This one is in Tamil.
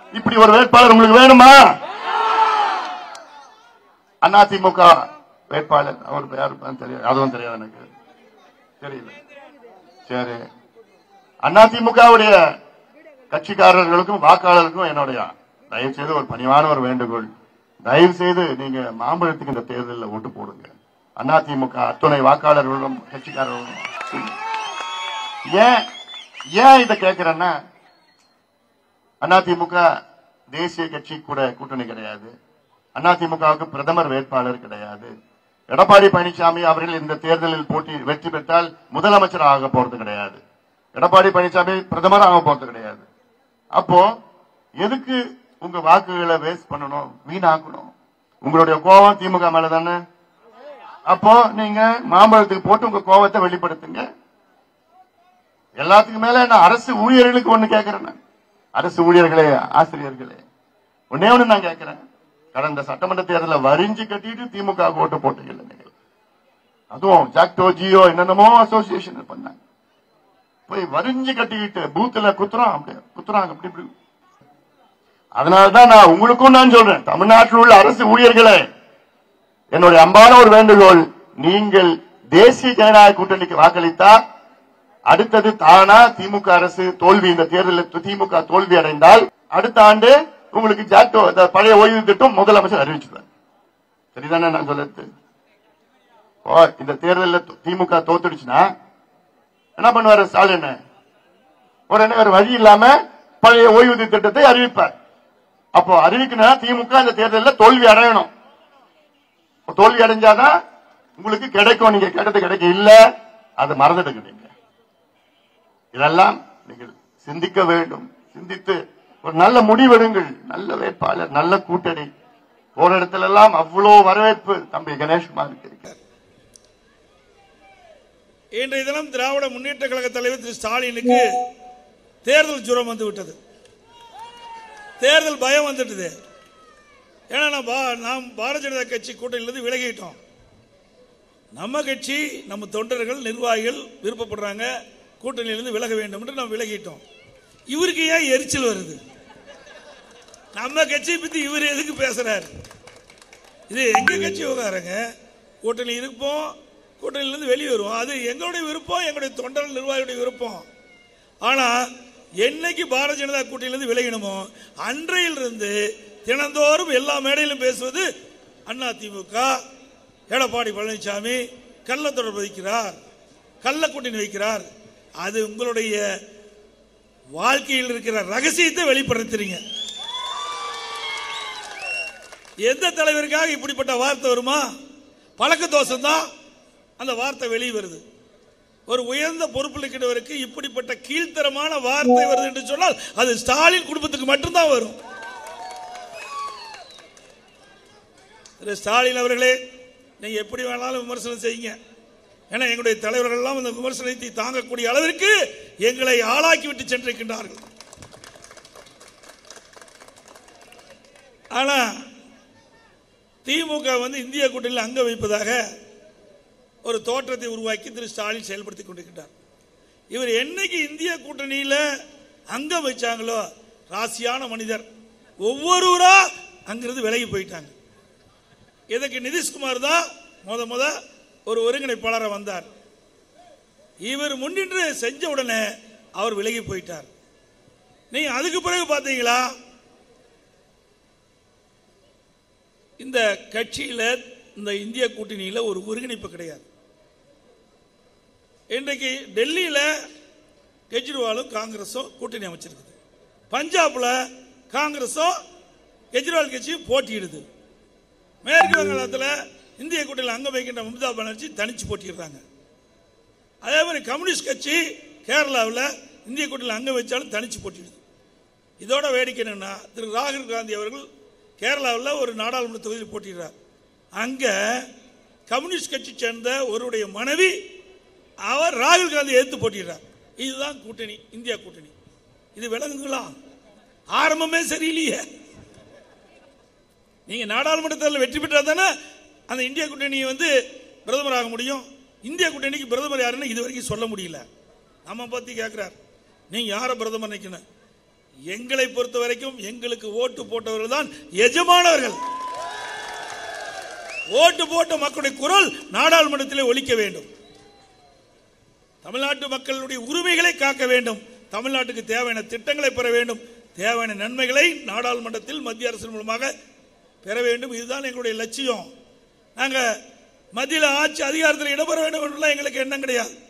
இப்படி ஒரு வேட்பாளர் உங்களுக்கு வேணுமா அதிமுக வேட்பாளர் அவர் யாரு தெரியாது அதுவும் தெரியாது எனக்கு தெரியல சரி அதிமுகவுடைய கட்சிக்காரர்களுக்கும் வாக்காளருக்கும் என்னுடைய தயவு செய்து ஒரு பணிவான ஒரு வேண்டுகோள் தயவு செய்து நீங்க மாம்பழத்துக்கு இந்த தேர்தலில் ஓட்டு போடுங்க அதிமுக அத்துணை வாக்காளர்களும் கட்சிக்காரர்களும் ஏன் ஏன் இதை கேட்கிறேன்னா அதிமுக தேசிய கட்சி கூட கூட்டணி கிடையாது அதிமுகவுக்கு பிரதமர் வேட்பாளர் கிடையாது எடப்பாடி பழனிசாமி அவர்கள் இந்த தேர்தலில் போட்டி வெற்றி பெற்றால் முதலமைச்சர் ஆக போறது கிடையாது எடப்பாடி பழனிசாமி பிரதமர் ஆக போறது கிடையாது அப்போ எதுக்கு உங்க வாக்குகளை வேஸ்ட் பண்ணணும் வீணாக்கணும் உங்களுடைய கோபம் திமுக மேல தானே அப்போ நீங்க மாம்பழத்துக்கு போட்டு உங்க கோபத்தை வெளிப்படுத்துங்க எல்லாத்துக்கும் மேல நான் அரசு ஊழியர்களுக்கு ஒண்ணு கேட்கிறேன் நான். அரசு ஊழியர்களே ஆசிரியர்களே ஒன்னே ஒண்ணு நான் கேட்கிறேன் கடந்த சட்டமன்ற தேர்தலில் வரிஞ்சு கட்டிட்டு திமுக ஓட்டு போட்டீங்க நீங்கள் அதுவும் ஜாக்டோ ஜியோ என்னென்னமோ அசோசியேஷன் பண்ணாங்க போய் வரிஞ்சு கட்டிக்கிட்டு பூத்துல குத்துறோம் அப்படியே குத்துறாங்க அப்படி இப்படி அதனாலதான் நான் உங்களுக்கும் நான் சொல்றேன் தமிழ்நாட்டில் உள்ள அரசு ஊழியர்களே என்னுடைய அன்பான ஒரு வேண்டுகோள் நீங்கள் தேசிய ஜனநாயக கூட்டணிக்கு வாக்களித்தா அடுத்தது தானா திமுக அரசு தோல்வி இந்த தேர்தலில் திமுக தோல்வி அடைந்தால் அடுத்த ஆண்டு உங்களுக்கு ஜாக்டோ இந்த பழைய ஓய்வு திட்டம் முதலமைச்சர் அறிவிச்சுதான் சரிதானே நான் சொல்றது ஓ, இந்த தேர்தலில் திமுக தோத்துடுச்சுன்னா என்ன பண்ணுவாரு ஸ்டாலின் உடனே வேற வழி இல்லாம பழைய ஓய்வூதிய திட்டத்தை அறிவிப்பார் அப்போ அறிவிக்கணும் திமுக இந்த தேர்தலில் தோல்வி அடையணும் அப்ப தோல்வி அடைஞ்சாதான் உங்களுக்கு கிடைக்கும் நீங்க கேட்டது கிடைக்க இல்ல அதை மறந்துடுங்க நீங்க இதெல்லாம் நீங்கள் சிந்திக்க வேண்டும் சிந்தித்து ஒரு நல்ல முடிவெடுங்கள் நல்ல வேட்பாளர் நல்ல கூட்டணி போற இடத்துல எல்லாம் அவ்வளவு வரவேற்பு தம்பி கணேஷ்குமாருக்கு இருக்கார் இன்றைய தினம் திராவிட முன்னேற்ற கழக தலைவர் திரு ஸ்டாலினுக்கு தேர்தல் ஜுரம் வந்து விட்டது தேர்தல் பயம் வந்துட்டது ஏன்னா நான் பா- நாம் பாரதிய ஜனதா கட்சி கூட்டணியிலிருந்து விலகிட்டோம் நம்ம கட்சி நம்ம தொண்டர்கள் நிர்வாகிகள் விருப்பப்படுறாங்க கூட்டணியிலிருந்து விலக வேண்டும் என்று நாம் விலகிட்டோம் இவருக்கு ஏன் எரிச்சல் வருது நம்ம கட்சியை பத்தி இவர் எதுக்கு பேசுறாரு இது எங்க கட்சி விவகாரங்க கூட்டணி இருப்போம் கூட்டணியிலிருந்து வெளியே வருவோம் அது எங்களுடைய விருப்பம் எங்களுடைய தொண்டர்கள் நிர்வாகிகளுடைய விருப்பம் ஆனா என்னைக்கு பாரதிய ஜனதா கூட்டணியிலிருந்து விலகினமோ அன்றையிலிருந்து தினந்தோறும் எல்லா மேடையிலும் பேசுவது அண்ணா திமுக எடப்பாடி பழனிசாமி கள்ள தொடர்பு வைக்கிறார் கள்ள கூட்டணி வைக்கிறார் அது உங்களுடைய வாழ்க்கையில் இருக்கிற ரகசியத்தை வெளிப்படுத்துறீங்க எந்த தலைவருக்காக இப்படிப்பட்ட வார்த்தை வருமா பழக்க தோஷம் தான் அந்த வார்த்தை வெளியே வருது ஒரு உயர்ந்த பொறுப்பில் இருக்கிறவருக்கு இப்படிப்பட்ட கீழ்த்தரமான வார்த்தை வருது என்று சொன்னால் அது ஸ்டாலின் குடும்பத்துக்கு மட்டும்தான் வரும் திரு ஸ்டாலின் அவர்களே நீங்க எப்படி வேணாலும் விமர்சனம் செய்யுங்க ஏன்னா எங்களுடைய தலைவர்கள் எல்லாம் அந்த விமர்சனத்தை தாங்கக்கூடிய அளவிற்கு எங்களை ஆளாக்கி விட்டு சென்றிருக்கின்றார்கள் ஆனா திமுக வந்து இந்திய கூட்டணியில் அங்க வைப்பதாக ஒரு தோற்றத்தை உருவாக்கி திரு ஸ்டாலின் செயல்படுத்திக் கொண்டிருக்கிறார் இவர் என்னைக்கு இந்திய கூட்டணியில அங்கம் வச்சாங்களோ ராசியான மனிதர் ஒவ்வொருவரா அங்கிருந்து விலகி போயிட்டாங்க இதுக்கு நிதிஷ்குமார் தான் முத முத ஒரு ஒருங்கிணைப்பாளராக வந்தார் இவர் முன்னின்று செஞ்ச உடனே அவர் விலகி போயிட்டார் நீங்க அதுக்கு பிறகு பார்த்தீங்களா இந்த கட்சியில இந்த இந்திய கூட்டணியில ஒரு ஒருங்கிணைப்பு கிடையாது இன்றைக்கு டெல்லியில கெஜ்ரிவாலும் காங்கிரஸும் கூட்டணி அமைச்சிருக்குது பஞ்சாப்ல காங்கிரஸும் கெஜ்ரிவால் கட்சியும் போட்டியிடுது மேற்கு வங்காளத்தில் இந்திய கூட்டணியில் அங்கம் வைக்கின்ற மம்தா பானர்ஜி தனிச்சு போட்டிடுறாங்க அதே மாதிரி கம்யூனிஸ்ட் கட்சி கேரளாவில் இந்திய கூட்டணியில் அங்கம் வச்சாலும் தனிச்சு போட்டிடுது இதோட வேடிக்கை என்னன்னா திரு ராகுல் காந்தி அவர்கள் கேரளாவில் ஒரு நாடாளுமன்ற தொகுதியில் போட்டிடுறார் அங்க கம்யூனிஸ்ட் கட்சி சேர்ந்த ஒருவருடைய மனைவி அவர் ராகுல் காந்தி எதிர்த்து போட்டிடுறார் இதுதான் கூட்டணி இந்தியா கூட்டணி இது விளங்குங்களா ஆரம்பமே சரியில்லையே நீங்க நாடாளுமன்ற தேர்தலில் வெற்றி பெற்றா தானே அந்த இந்திய கூட்டணி வந்து பிரதமர் ஆக முடியும் இந்திய கூட்டணிக்கு பிரதமர் யாருன்னு இது வரைக்கும் சொல்ல முடியல நம்ம பத்தி கேட்கிறார் நீங்க யாரை பிரதமர் நிக்கணும் எங்களை பொறுத்த வரைக்கும் எங்களுக்கு ஓட்டு போட்டவர்கள் தான் எஜமானவர்கள் ஓட்டு போட்ட மக்களுடைய குரல் நாடாளுமன்றத்திலே ஒலிக்க வேண்டும் தமிழ்நாட்டு மக்களுடைய உரிமைகளை காக்க வேண்டும் தமிழ்நாட்டுக்கு தேவையான திட்டங்களை பெற வேண்டும் தேவையான நன்மைகளை நாடாளுமன்றத்தில் மத்திய அரசின் மூலமாக பெற வேண்டும் இதுதான் எங்களுடைய லட்சியம் நாங்க மத்தியில் ஆட்சி அதிகாரத்தில் இடம்பெற வேண்டும் என்றெல்லாம் எங்களுக்கு எண்ணம் கிடையாது